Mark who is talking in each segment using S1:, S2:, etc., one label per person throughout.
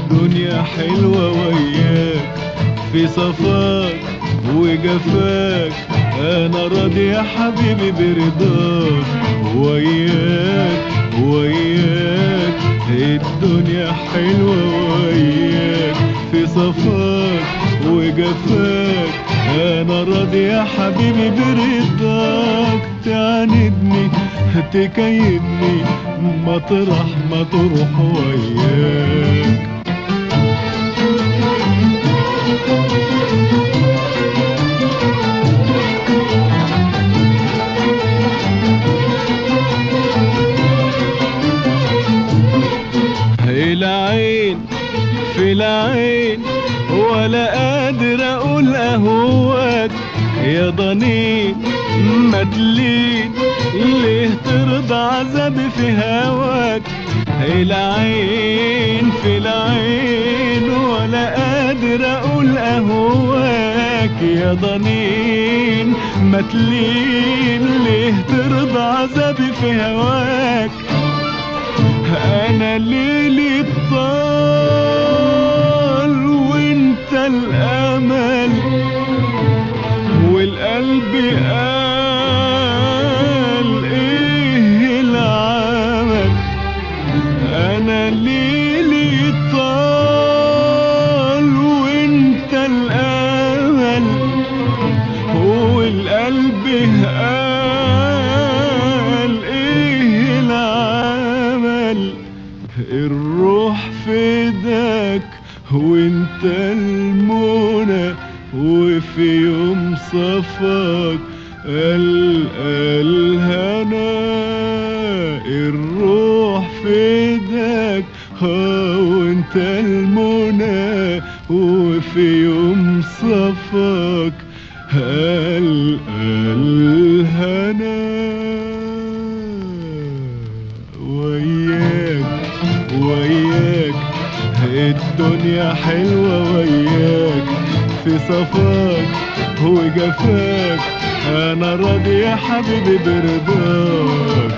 S1: الدنيا حلوة وياك في صفاك وجفاك انا راضي يا حبيبي برضاك وياك وياك الدنيا حلوة وياك في صفاك وجفاك انا راضي يا حبيبي برضاك تعاندني تكيدني مطرح ما تروح وياك العين في العين ولا قادر اقول اهواك يا ضنين مدلين ليه ترضى عذابي في هواك العين في العين ولا قادر اقول اهواك يا ضنين متلين ليه ترضى عذابي في هواك انا ليلي الطال وانت الامل والقلب قال ايه العمل انا ليلي طال وانت الامل والقلب قال ايه العمل الروح فداك وانت المنى وفي يوم صفاك ألقى الهنا الروح فداك ها وانت المنى وفي يوم صفاك ألقى الهنا وياك وياك الدنيا حلوة وياك في صفاك وجفاك انا راضي يا حبيبي برضاك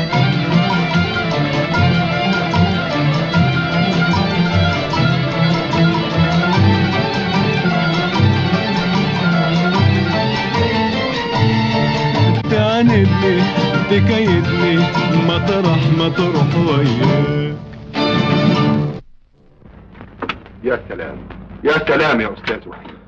S1: تعاندني تكيدني مطرح ما تروح وياك
S2: يا سلام يا سلام يا استاذ وحيد